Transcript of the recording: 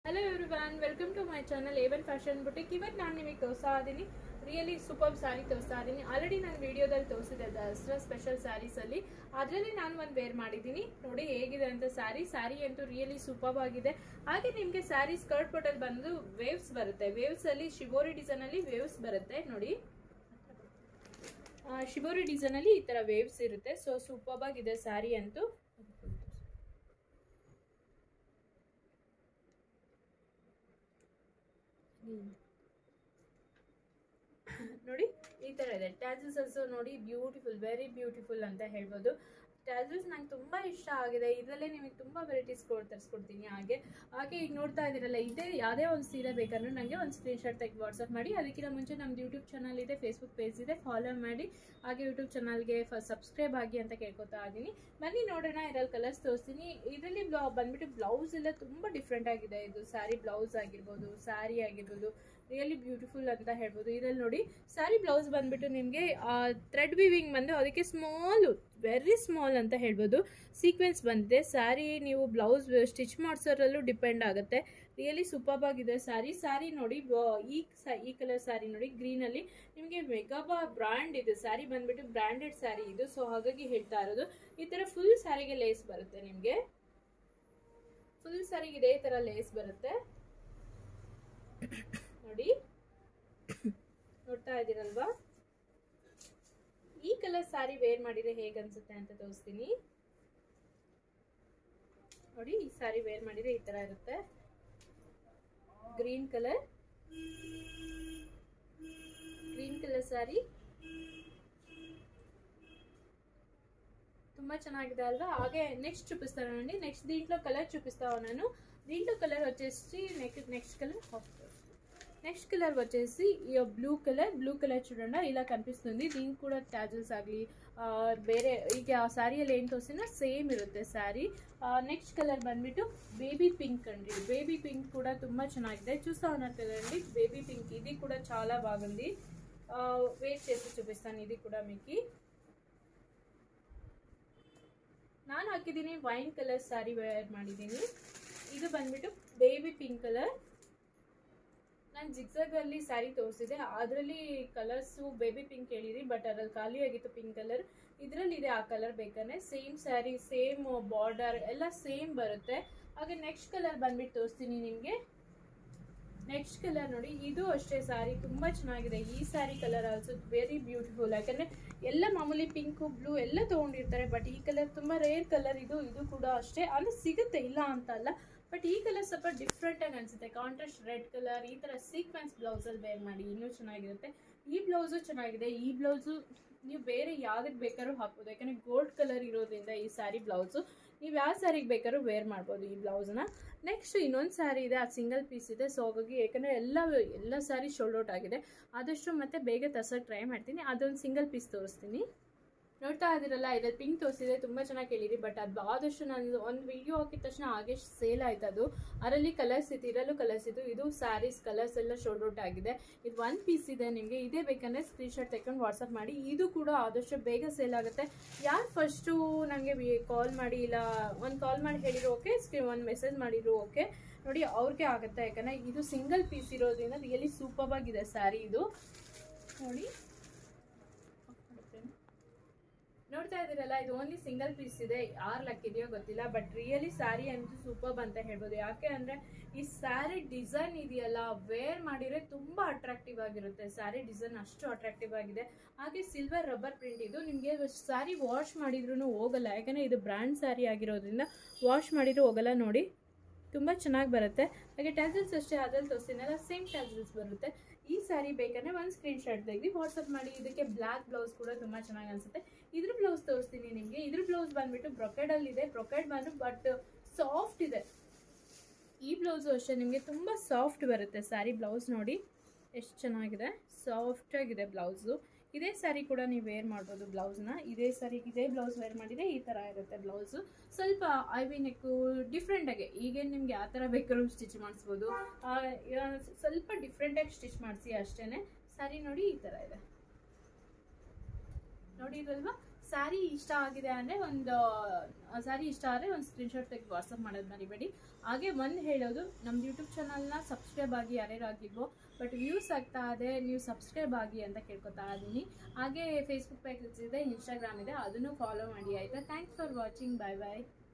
hello everyone welcome to my channel Avon fashion boutique ಇವತ್ತು ನಾನು ನಿಮಗೆ ತೋರಿಸ್ತಾ ಇದ್ದೀನಿ ರಿಯಲಿ ಸೂಪರ್ ಸ್ಯಾರಿ ತೋರಿಸ್ತಾ ಇದ್ದೀನಿ ಆಲ್ರೆಡಿ ನಾನು ವಿಡಿಯೋದಲ್ಲಿ ತೋರಿಸಿದೆ ದಸರಾ ಸ್ಪೆಷಲ್ ಸ್ಯಾರೀಸಲ್ಲಿ ಅದರಲ್ಲಿ ನಾನು ಒಂದು ವೇರ್ ಮಾಡಿದ್ದೀನಿ ನೋಡಿ ಹೇಗಿದೆ ಅಂತ ಸ್ಯಾರಿ ಸ್ಯಾರಿ ಅಂತೂ ರಿಯಲಿ ಸೂಪರ್ ಆಗಿದೆ ಹಾಗೆ ನಿಮಗೆ ಸ್ಯಾರಿ ಸ್ಕರ್ಟ್ ಪೋಟಲ್ಲಿ ಬಂದು ವೇವ್ಸ್ ಬರುತ್ತೆ ವೇವ್ಸ್ ಅಲ್ಲಿ ಶಿಬೋರಿ ಡಿಸೈನ್ ಅಲ್ಲಿ ವೇವ್ಸ್ ಬರುತ್ತೆ ನೋಡಿ ಆ, ಶಿಬೋರಿ ಡಿಸೈನ್ ಅಲ್ಲಿ ಈ ತರ ವೇವ್ಸ್ ಇರುತ್ತೆ ಸೊ ಸೂಪರ್ ಆಗಿದೆ ಸ್ಯಾರಿ ಅಂತೂ ನೋಡಿ ಈ ತರ ಇದೆ ಟ್ಯಾಸಲ್ಸ್ ಅಲ್ಸೋ ನೋಡಿ ಬ್ಯೂಟಿಫುಲ್ ವೆರಿ ಬ್ಯೂಟಿಫುಲ್ ಅಂತ ಹೇಳ್ಬೋದು ಟ್ಯಾಸಲ್ಸ್ ನಂಗೆ ತುಂಬಾ ಇಷ್ಟ ಆಗಿದೆ ಇದರಲ್ಲೇ ನಿಮಗೆ ತುಂಬಾ ವೆರೈಟೀಸ್ ಕೊಡ್ ತರಿಸ್ಕೊಡ್ತೀನಿ ಹಾಗೆ ಹಾಗೆ ಈಗ ನೋಡ್ತಾ ಇದ್ದೀರಲ್ಲ ಇದೇ ಯಾವುದೇ ಒಂದು ಸೀರೆ ಬೇಕಂದ್ರೆ ನನಗೆ ಒಂದು ಸ್ಕ್ರೀನ್ ಶಾಟ್ ತೆಗೆದು ವಾಟ್ಸಪ್ ಮಾಡಿ ಅದಕ್ಕಿಂತ ಮುಂಚೆ ನಮ್ದು ಯೂಟ್ಯೂಬ್ ಚಾನಲ್ ಇದೆ ಫೇಸ್ಬುಕ್ ಪೇಜ್ ಇದೆ ಫಾಲೋ ಮಾಡಿ ಹಾಗೆ ಯೂಟ್ಯೂಬ್ ಚಾನಲ್ಗೆ ಫಸ್ಟ್ ಸಬ್ಸ್ಕ್ರೈಬ್ ಆಗಿ ಅಂತ ಕೇಳ್ಕೊತಾ ಇದ್ದೀನಿ ಬನ್ನಿ ನೋಡೋಣ ಇದರಲ್ಲಿ ಕಲರ್ಸ್ ತೋರಿಸ್ತೀನಿ ಇದರಲ್ಲಿ ಬ್ಲೌ ಬಂದ್ಬಿಟ್ಟು ಬ್ಲೌಸ್ ಎಲ್ಲ ತುಂಬ ಡಿಫ್ರೆಂಟ್ ಆಗಿದೆ ಇದು ಸ್ಯಾರಿ ಬ್ಲೌಸ್ ಆಗಿರ್ಬೋದು ಸ್ಯಾರಿ ಆಗಿರ್ಬೋದು ರಿಯಲಿ ಬ್ಯೂಟಿಫುಲ್ ಅಂತ ಹೇಳ್ಬೋದು ಇದರಲ್ಲಿ ನೋಡಿ ಸ್ಯಾರಿ ಬ್ಲೌಸ್ ಬಂದ್ಬಿಟ್ಟು ನಿಮಗೆ ಥ್ರೆಡ್ ವಿವಿಂಗ್ ಬಂದು ಅದಕ್ಕೆ ಸ್ಮಾಲು ವೆರಿ ಸ್ಮಾಲ್ ಅಂತ ಹೇಳ್ಬೋದು ಸೀಕ್ವೆನ್ಸ್ ಬಂದಿದೆ ಸ್ಯಾರಿ ನೀವು ಬ್ಲೌಸ್ ಸ್ಟಿಚ್ ಮಾಡಿಸೋದ್ರಲ್ಲೂ ಡಿಪೆಂಡ್ ಆಗುತ್ತೆ ರಿಯಲಿ ಸೂಪರ್ ಆಗಿದೆ ಸ್ಯಾರಿ ಸ್ಯಾರಿ ನೋಡಿ ಬ- ಈ ಸ- ಈ ಕಲರ್ ಸ್ಯಾರಿ ನೋಡಿ ಗ್ರೀನಲ್ಲಿ ನಿಮಗೆ ಮೆಗಾಬಾ ಬ್ರ್ಯಾಂಡ್ ಇದೆ ಸ್ಯಾರಿ ಬಂದ್ಬಿಟ್ಟು ಬ್ರ್ಯಾಂಡೆಡ್ ಸ್ಯಾರಿ ಇದು ಸೊ ಹಾಗಾಗಿ ಹೇಳ್ತಾ ಇರೋದು ಈ ಥರ ಫುಲ್ ಸ್ಯಾರಿಗೆ ಲೇಸ್ ಬರುತ್ತೆ ನಿಮಗೆ ಫುಲ್ ಸ್ಯಾರಿಗೆ ಇದೇ ಥರ ಲೇಸ್ ಬರುತ್ತೆ ನೋಡಿ ನೋಡ್ತಾ ಇದ್ದೀರಲ್ವಾ ಈ ಕಲರ್ ಸ್ಯಾರಿ ವೇರ್ ಮಾಡಿದ್ರೆ ಹೇಗೆ ಅನ್ಸುತ್ತೆ ಅಂತ ತೋರಿಸ್ತೀನಿ ನೋಡಿ ಈ ಸ್ಯಾರಿ ವೇರ್ ಮಾಡಿದ್ರೆ ಈ ತರ ಇರುತ್ತೆ green colour green colour saree ತುಂಬಾ ಚೆನ್ನಾಗಿದೆ ಅಲ್ವಾ ಹಾಗೆ నెక్స్ట్ చూపిస్తానండి నెక్స్ట్ దీంట్లో కలర్ చూపిస్తా ఉన్నాను దీంట్లో కలర్ వచ్చేసి next next colour next colour వచ్చేసి ఈ బ్లూ కలర్ బ్లూ కలర్ చూడండి ఇలా కనిపిస్తుంది దీనికి కూడా ట్యాజల్స్ ಆಗಲಿ ಬೇರೆ ಈಗ ಆ ಸ್ಯಾರಿಯಲ್ಲಿ ಏನು ತೋರಿಸಿನ ಸೇಮ್ ಇರುತ್ತೆ ಸ್ಯಾರಿ ನೆಕ್ಸ್ಟ್ కలర్ ಬಂದ್ಬಿಟ್ಟು ಬೇಬీ పింక్ అండి బేబీ పింక్ కూడా ತುಂಬ ಚೆನ್ನಾಗಿದೆ చూస్తా ఉన్నారు కదండి బేబీ పింక్ ఇది కూడా చాలా బాగుంది వేట్ చేసి చూపిస్తాను ఇది కూడా మీకు ನಾನು ಹಾಕಿದ್ದೀನಿ ವೈನ್ ಕಲರ್ ಸ್ಯಾರಿ ವೇರ್ ಮಾಡಿದ್ದೀನಿ ಇದು ಬಂದ್ಬಿಟ್ಟು ಬೇಬಿ ಪಿಂಕ್ ಕಲರ್ ನಾನು ಜಿಗ್ಸಾಗಲ್ಲಿ ಸ್ಯಾರಿ ತೋರಿಸಿದೆ ಅದರಲ್ಲಿ ಕಲರ್ಸು ಬೇಬಿ ಪಿಂಕ್ ಹೇಳಿರಿ ಬಟ್ ಅದ್ರಲ್ಲಿ ಖಾಲಿ ಆಗಿತ್ತು ಪಿಂಕ್ ಕಲರ್ ಇದರಲ್ಲಿ ಇದೆ ಆ ಕಲರ್ ಬೇಕಂದ್ರೆ ಸೇಮ್ ಸ್ಯಾರಿ ಸೇಮ್ ಬಾರ್ಡರ್ ಎಲ್ಲ ಸೇಮ್ ಬರುತ್ತೆ ಹಾಗೆ ನೆಕ್ಸ್ಟ್ ಕಲರ್ ಬಂದ್ಬಿಟ್ಟು ತೋರಿಸ್ತೀನಿ ನಿಮಗೆ ನೆಕ್ಸ್ಟ್ ಕಲರ್ ನೋಡಿ ಇದು ಅಷ್ಟೇ ಸ್ಯಾರಿ ತುಂಬ ಚೆನ್ನಾಗಿದೆ ಈ saree colour also very beautiful ಯಾಕಂದರೆ ಎಲ್ಲ ಮಾಮೂಲಿ ಪಿಂಕು ಬ್ಲೂ ಎಲ್ಲ ತೊಗೊಂಡಿರ್ತಾರೆ ಬಟ್ ಈ ಕಲರ್ ತುಂಬ ರೇರ್ ಕಲರ್ ಇದು ಇದು ಕೂಡ ಅಷ್ಟೇ ಅಂದರೆ ಸಿಗುತ್ತೆ ಇಲ್ಲ ಅಂತ ಅಲ್ಲ ಬಟ್ ಈ ಕಲರ್ ಸ್ವಲ್ಪ ಡಿಫ್ರೆಂಟ್ ಆಗಿ ಅನ್ಸುತ್ತೆ ಕಾಂಟ್ರಾಸ್ಟ್ ರೆಡ್ ಕಲರ್ ಈ ಥರ ಸೀಕ್ವೆನ್ಸ್ ಬ್ಲೌಸಲ್ಲಿ ವೇರ್ ಮಾಡಿ ಇನ್ನೂ ಚೆನ್ನಾಗಿರುತ್ತೆ ಈ ಬ್ಲೌಸು ಚೆನ್ನಾಗಿದೆ ಈ ಬ್ಲೌಸು ನೀವು ಬೇರೆ ಯಾವುದಕ್ಕೆ ಬೇಕಾದ್ರೂ ಹಾಕ್ಬೋದು ಯಾಕಂದರೆ ಗೋಲ್ಡ್ ಕಲರ್ ಇರೋದ್ರಿಂದ ಈ ಸ್ಯಾರಿ ಬ್ಲೌಸು ನೀವು ಯಾವ ಸ್ಯಾರಿಗೆ ಬೇಕಾದ್ರೂ ವೇರ್ ಮಾಡ್ಬೋದು ಈ ಬ್ಲೌಸ್ನ ನೆಕ್ಸ್ಟ್ ಇನ್ನೊಂದು ಸ್ಯಾರಿ ಇದೆ ಅದು ಸಿಂಗಲ್ ಪೀಸ್ ಇದೆ ಸೊ ಹಾಗಾಗಿ ಯಾಕಂದರೆ ಎಲ್ಲ ಎಲ್ಲ ಸ್ಯಾರಿ ಶೋಲ್ಡ್ ಔಟ್ ಆಗಿದೆ ಆದಷ್ಟು ಮತ್ತೆ ಬೇಗ ತರ್ಸೋಕೆ ಟ್ರೈ ಮಾಡ್ತೀನಿ ಅದೊಂದು ಸಿಂಗಲ್ ಪೀಸ್ ತೋರಿಸ್ತೀನಿ ನೋಡ್ತಾ ಇದ್ದೀರಲ್ಲ ಇದ್ರಲ್ಲಿ ಪಿಂಕ್ ತೋರಿಸಿದೆ ತುಂಬ ಚೆನ್ನಾಗಿ ಕೇಳಿರಿ ಬಟ್ ಅದು ಆದಷ್ಟು ನಾನು ಒಂದು ವಿಡಿಯೋ ಹಾಕಿದ ತಕ್ಷಣ ಹಾಗೆ ಸೇಲ್ ಆಯ್ತು ಅದು ಅದರಲ್ಲಿ ಕಲರ್ಸ್ ಇತ್ತು ಇದರಲ್ಲೂ ಕಲರ್ಸ್ ಇತ್ತು ಇದು ಸ್ಯಾರೀಸ್ ಕಲರ್ಸ್ ಎಲ್ಲ ಶೋಲ್ಡ್ ಔಟ್ ಆಗಿದೆ ಇದು ಒನ್ ಪೀಸ್ ಇದೆ ನಿಮಗೆ ಇದೇ ಬೇಕಂದ್ರೆ ಸ್ಕ್ರೀನ್ಶಾಟ್ ತೆಕೊಂಡು ವಾಟ್ಸಪ್ ಮಾಡಿ ಇದು ಕೂಡ ಆದಷ್ಟು ಬೇಗ ಸೇಲ್ ಆಗುತ್ತೆ ಯಾರು ಫಸ್ಟು ನನಗೆ ಕಾಲ್ ಮಾಡಿ ಇಲ್ಲ ಒಂದು ಕಾಲ್ ಮಾಡಿ ಹೇಳಿರೋ ಓಕೆ ಸ್ಕ್ರೀನ್ ಒಂದು ಮೆಸೇಜ್ ಮಾಡಿದ್ರು ಓಕೆ ನೋಡಿ ಅವ್ರಿಗೆ ಆಗುತ್ತೆ ಯಾಕಂದರೆ ಇದು ಸಿಂಗಲ್ ಪೀಸ್ ಇರೋದ್ರಿಂದ ರಿಯಲಿ ಸೂಪರ್ ಆಗಿದೆ ಸ್ಯಾರಿ ಇದು ನೋಡಿ ನೋಡ್ತಾ ಇದ್ದೀರಲ್ಲ ಇದು ಓನ್ಲಿ ಸಿಂಗಲ್ ಪೀಸ್ ಇದೆ ಯಾರು ಲಕ್ ಇದೆಯೋ ಗೊತ್ತಿಲ್ಲ ಬಟ್ ರಿಯಲಿ ಸ್ಯಾರಿ ಅಂತೂ ಸೂಪರ್ ಅಂತ ಹೇಳ್ಬೋದು ಯಾಕೆ ಅಂದ್ರೆ ಈ ಸ್ಯಾರಿ ಡಿಸೈನ್ ಇದೆಯಲ್ಲ ವೇರ್ ಮಾಡಿದ್ರೆ ತುಂಬಾ ಅಟ್ರಾಕ್ಟಿವ್ ಆಗಿರುತ್ತೆ ಸ್ಯಾರಿ ಡಿಸೈನ್ ಅಷ್ಟು ಅಟ್ರಾಕ್ಟಿವ್ ಆಗಿದೆ ಹಾಗೆ ಸಿಲ್ವರ್ ರಬ್ಬರ್ ಪ್ರಿಂಟ್ ಇದು ನಿಮಗೆ ಸ್ಯಾರಿ ವಾಶ್ ಮಾಡಿದ್ರು ಹೋಗಲ್ಲ ಯಾಕಂದ್ರೆ ಇದು ಬ್ರ್ಯಾಂಡ್ ಸ್ಯಾರಿ ಆಗಿರೋದ್ರಿಂದ ವಾಶ್ ಮಾಡಿದ್ರು ಹೋಗಲ್ಲ ನೋಡಿ ತುಂಬ ಚೆನ್ನಾಗಿ ಬರುತ್ತೆ ಹಾಗೆ ಟ್ಯಾಸಲ್ಸ್ ಅಷ್ಟೇ ಅದ್ರಲ್ಲಿ ತೋರಿಸ್ತೀನಲ್ಲ ಸೇಮ್ ಟ್ಯಾಸಲ್ಸ್ ಬರುತ್ತೆ ಈ ಸ್ಯಾರಿ ಬೇಕಂದ್ರೆ ಒಂದು ಸ್ಕ್ರೀನ್ ಶಾಟ್ ತೆಗೆದು ವಾಟ್ಸಪ್ ಮಾಡಿ ಇದಕ್ಕೆ ಬ್ಲ್ಯಾಕ್ ಬ್ಲೌಸ್ ಕೂಡ ತುಂಬ ಚೆನ್ನಾಗಿ ಅನಿಸುತ್ತೆ ಇದ್ರ ಬ್ಲೌಸ್ ತೋರಿಸ್ತೀನಿ ನಿಮಗೆ ಇದ್ರ ಬ್ಲೌಸ್ ಬಂದ್ಬಿಟ್ಟು ಬ್ರೊಕೆಡಲ್ಲಿ ಇದೆ ಬ್ರೊಕೆಡ್ ಬಂದು ಬಟ್ ಸಾಫ್ಟ್ ಇದೆ ಈ ಬ್ಲೌಸು ಅಷ್ಟೇ ನಿಮಗೆ ತುಂಬ ಸಾಫ್ಟ್ ಬರುತ್ತೆ ಸ್ಯಾರಿ ಬ್ಲೌಸ್ ನೋಡಿ ಎಷ್ಟು ಚೆನ್ನಾಗಿದೆ ಸಾಫ್ಟ್ ಆಗಿದೆ ಬ್ಲೌಸು ಇದೇ ಸ್ಯಾರಿ ಕೂಡ ನೀವು ವೇರ್ ಮಾಡ್ಬೋದು ಬ್ಲೌಸ್ನ ಇದೇ ಸ್ಯಾರಿ ಇದೇ ಬ್ಲೌಸ್ ವೇರ್ ಮಾಡಿದರೆ ಈ ಥರ ಇರುತ್ತೆ ಬ್ಲೌಸು ಸ್ವಲ್ಪ ಐ ವಿ ನೆಕ್ಕು ಡಿಫ್ರೆಂಟಾಗಿ ಈಗೇನು ನಿಮ್ಗೆ ಯಾವ ಥರ ಬೇಕಾದ್ರೂ ಸ್ಟಿಚ್ ಮಾಡಿಸ್ಬೋದು ಆ, ಯಾ- ಸ್ವಲ್ಪ ಡಿಫ್ರೆಂಟಾಗಿ ಸ್ಟಿಚ್ ಮಾಡಿಸಿ ಅಷ್ಟೇ ಸ್ಯಾರಿ ನೋಡಿ ಈ ಥರ ಇದೆ ನೋಡಿರಲ್ವಾ ಸ್ಯಾರಿ ಇಷ್ಟ ಆಗಿದೆ ಅಂದರೆ ಒಂದು ಸ್ಯಾರಿ ಇಷ್ಟ ಆದರೆ ಒಂದು ಸ್ಕ್ರೀನ್ಶಾಟ್ ತೆಗೆದು ವಾಟ್ಸಪ್ ಮಾಡೋದು ಮರಿಬೇಡಿ ಹಾಗೆ ಒಂದು ಹೇಳೋದು ನಮ್ದು ಯೂಟ್ಯೂಬ್ ಚಾನಲ್ನ ಸಬ್ಸ್ಕ್ರೈಬ್ ಆಗಿ ಯಾರ್ಯಾರು ಆಗಿಲ್ವೋ ಬಟ್ ವ್ಯೂಸ್ ಆಗ್ತಾ ಇದೆ ನೀವು ಸಬ್ಸ್ಕ್ರೈಬ್ ಆಗಿ ಅಂತ ಕೇಳ್ಕೊತಾ ಇದ್ದೀನಿ ಹಾಗೆ ಫೇಸ್ಬುಕ್ ಪೇಜ್ ಇದೆ ಇನ್ಸ್ಟಾಗ್ರಾಮ್ ಇದೆ ಅದನ್ನು ಫಾಲೋ ಮಾಡಿ ಆಯಿತಾ thanks for watching bye bye